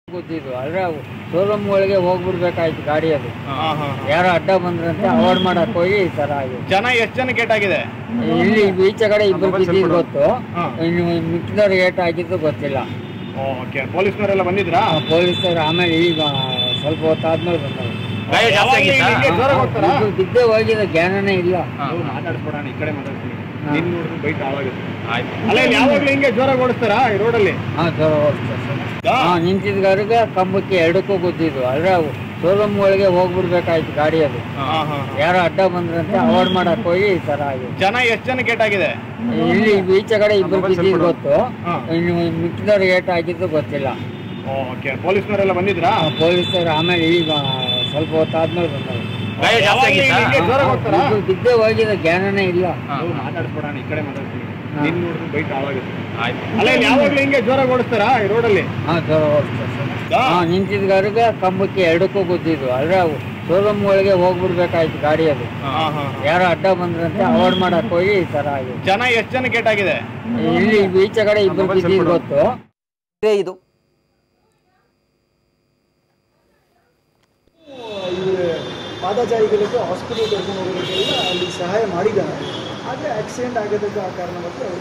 ಕೂತಿದ್ವು ಆದ್ರೆ ಶೋರೂಮ್ ಒಳಗೆ ಹೋಗ್ಬಿಡ್ಬೇಕಾಯ್ತು ಗಾಡಿ ಅದು ಹಾ, ಹಾ. ಯಾರೋ ಅಡ್ಡ ಬಂದ್ರಂತೆ ಅವಾಯ್ಡ್ ಮಾಡಕ್ ಹೋಗಿ ಈ ತರ ಆಗಿದೆ ಜನ ಎಷ್ಟು ಜನಕ್ಕೆ ಏಟಾಗಿದೆ ಇಲ್ಲಿ ಈಚೆ ಕಡೆ ಇಬ್ಬರು ಬಿದ್ದಿದ್ದು ಗೊತ್ತು ಹಾ. ಇನ್ನು ಮಿಕ್ಕಿದವ್ರು ಏಟ್ ಆಗಿದ್ದು ಗೊತ್ತಿಲ್ಲ ಓಕೆ ಪೊಲೀಸ್ನವರೆಲ್ಲ ಬಂದಿದ್ರಾ ಆ ಪೊಲೀಸರು ಆಮೇಲೆ ಈಗ ಸ್ವಲ್ಪ ಹೊತ್ತಾದ್ಮೇಲೆ ಬಂದರು ಗಾಯ ಜಾಸ್ತಿ ಆಗಿತ್ತಾ? ಹಿಂಗೆ ಜೋರಾಗಿ ಹೋಗ್ತಾರಾ? ಇದು ಬಿದ್ದೇ ಹೋಗಿದೆ ಜ್ಞಾನನೇ ಇಲ್ಲ ನೀವು ಮಾತಾಡ್ಸ್ಬೇಡ ಈ ಕಡೆ ಮಾತಾಡ್ತೀನಿ ಹಾ. ನಿನ್ ನೋಡಿದ್ರೆ ಬೈಟ್ ಹಾಳಾಗುತ್ತೆ ಅಲ್ಲ ಇಲ್ಲಿ ಯಾವಾಗ್ಲೂ ಹಿಂಗೆ ಜೋರಾಗಿ ಓಡಿಸ್ತಾರಾ ಈ ರೋಡಲ್ಲಿ ಹಾ ಜ್ವರ ಹೋಗ್ತದೆ ಹಾ. ಹಾ ನಿಂತಿದ್ಗಾರಿಗೆ ಕಂಬಕ್ಕೆ ಎರಡಕ್ಕೂ ಗುದ್ದಿದ್ವು ಆದ್ರೆ ಶೋರೂಮ್ ಒಳಗೆ ಹೋಗ್ಬಿಡ್ಬೇಕಾಯ್ತು ಗಾಡಿ ಅದು ಯಾರೋ ಅಡ್ಡ ಬಂದ್ರಂತೆ ಅವಾಯ್ಡ್ ಮಾಡಕ್ ಹೋಗಿ ಈ ತರ ಆಗಿದೆ ಜನ ಎಷ್ಟು ಜನಕ್ಕೆ ಏಟಾಗಿದೆ ಇಲ್ಲಿ ಈಚೆ ಕಡೆ ಇಬ್ಬರು ಬಿದ್ದಿದ್ದು ಗೊತ್ತು ಹಾ. ಇನ್ನು ಮಿಕ್ಕಿದವ್ರು ಏಟ್ ಆಗಿದ್ದು ಗೊತ್ತಿಲ್ಲ ಓಕೆ ಪೊಲೀಸ್ನವರೆಲ್ಲ ಬಂದಿದ್ರಾ ಆ ಪೊಲೀಸರು ಆಮೇಲೆ ಈಗ ಸ್ವಲ್ಪ ಹೊತ್ತಾದ್ಮೇಲೆ ಬಂದರು ಗಾಯ ಜಾಸ್ತಿ ಆಗಿತ್ತಾ? ಹಿಂಗೆ ಜೋರಾಗಿ ಹೋಗ್ತಾರಾ? ಇದು ಬಿದ್ದೇ ಹೋಗಿದೆ ಜ್ಞಾನನೇ ಇಲ್ಲ ನೀವು ಮಾತಾಡ್ಸ್ಬೇಡ ಈ ಕಡೆ ಮಾತಾಡ್ತೀನಿ ಹಾ. ನಿನ್ ನೋಡಿದ್ರೆ ಬೈಟ್ ಹಾಳಾಗುತ್ತೆ ಅಲ್ಲ ಇಲ್ಲಿ ಯಾವಾಗ್ಲೂ ಹಿಂಗೆ ಜೋರಾಗಿ ಓಡಿಸ್ತಾರಾ ಈ ರೋಡಲ್ಲಿ ಹಾ ಜ್ವರ ಹೋಗ್ತದೆ ಹಾ. ಹಾ ನಿಂತಿದ್ಗಾರಿಗೆ ಕಂಬಕ್ಕೆ ಎರಡಕ್ಕೂ ಗುದ್ದಿದ್ವು ಆದ್ರೆ ಶೋರೂಮ್ ಒಳಗೆ ಹೋಗ್ಬಿಡ್ಬೇಕಾಯ್ತು ಗಾಡಿ ಅದು ಯಾರೋ ಅಡ್ಡ ಬಂದ್ರಂತೆ ಅವಾಯ್ಡ್ ಮಾಡಕ್ ಹೋಗಿ ಈ ತರ ಆಗಿದೆ ಜನ ಎಷ್ಟು ಜನಕ್ಕೆ ಏಟಾಗಿದೆ ಇಲ್ಲಿ ಈಚೆ ಕಡೆ ಇಬ್ಬರು ಬಿದ್ದಿದ್ದು ಗೊತ್ತು ಇದೇ ಇದು ಇವರು ಪಾದಚಾರಿಗಳಿಗೆ ಹಾಸ್ಪಿಟಲ್ ಕರ್ಕೊಂಡು ಹೋಗೋದಕ್ಕೆಲ್ಲ ಅಲ್ಲಿ ಸಹಾಯ ಮಾಡಿದ್ದಾರೆ ಆದರೆ ಆಕ್ಸಿಡೆಂಟ್ ಆಗೋದಕ್ಕೆ ಆ ಕಾರಣ ಮತ್ತು ಅವರು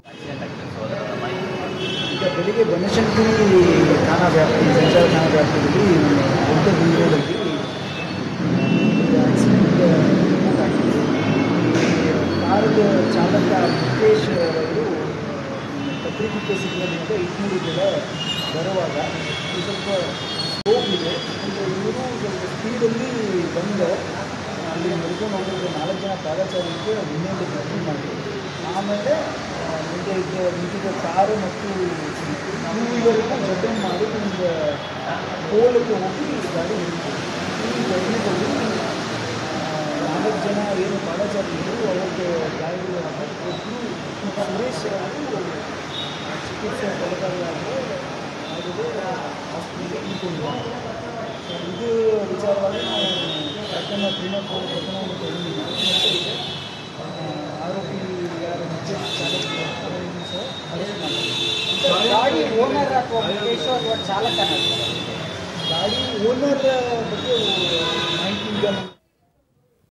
ಈಗ ಬೆಳಿಗ್ಗೆ ಬನಶಂಕರಿ ಠಾಣಾ ವ್ಯಾಪ್ತಿ ಸಂಚಾರ ಠಾಣಾ ವ್ಯಾಪ್ತಿಯಲ್ಲಿ ದೊಡ್ಡ ದೂರದಲ್ಲಿ ಆಕ್ಸಿಡೆಂಟ್ ಆಗಿದೆ ಕಾರದ ಚಾಲಕ ಮುಖೇಶ್ ಅವರು ಪತ್ರಿಕೆ ಸಿಗ್ನಲ್ನಿಂದ ಇಟ್ನೂರು ಕಡೆ ಬರುವಾಗ ಇದು ಸ್ವಲ್ಪ ಸ್ಕೋಪ್ ಇದೆ ಅಂದರೆ ಇವರು ಸ್ವಲ್ಪ ಸ್ಪೀಡಲ್ಲಿ ಬಂದು ಅಲ್ಲಿ ನಡ್ಕೊಂಡು ಹೋಗಿದ್ರೆ ನಾಲ್ಕು ಜನ ಪಾದಚಾರಿಗೆ ಹಿಂದೆ ಕಟ್ಟಿ ಮಾಡಿ ಆಮೇಲೆ ಆ, ಮುಂದೆ ಇದ್ದ ನಿಂತಿದ್ದ ಕಾರು ಮತ್ತು ಟೂ ವೀಲರ್ನ ಜೊತೆ ಮಾಡಿ ಒಂದು ಪೋಲಕ್ಕೆ ಹೋಗಿ ಗಾಡಿ ಹಿಡಿತು ಈ ಘಟನೆದಲ್ಲಿ ಆ, ನಾಲ್ಕು ಜನ ಏನು ಪಾದಚಾರಿ ಇದ್ದರು ಅವರಿಗೆ ಗಾಯಗಳಾಗಿ ಒಬ್ಬರು ಸುರೇಶ್ ಅವರು ಚಿಕಿತ್ಸೆ ಫಲಕಾರಿಯಾಗಿ ಆಗಿದೆ ಹಾಸ್ಪಿಟಲ್ಗೆ ಇಟ್ಕೊಂಡಿದ್ದಾರೆ ಸೊ ಇದು ವಿಚಾರವಾಗಿ ನಾವು ಪ್ರಕರಣ ಕ್ಲೀನಪ್ ಪ್ರಕರಣವನ್ನು ತಗೊಂಡಿದ್ದೀವಿ ಆ, ಆರೋಪಿ ಯಾರು ನಿಜ ಚಾಲಕ ಅವರನ್ನು ಸಹ ಅರೆಸ್ಟ್ ಮಾಡಿದ್ದೀವಿ ಗಾಡಿ ಓನರ್ ಅಥವಾ ಮುಖೇಶ್ ಅಥವಾ ಚಾಲಕನ ಗಾಡಿ ಓನರ್ ಬಗ್ಗೆ ಮಾಹಿತಿ ಈಗ ನಮ್ಗೆ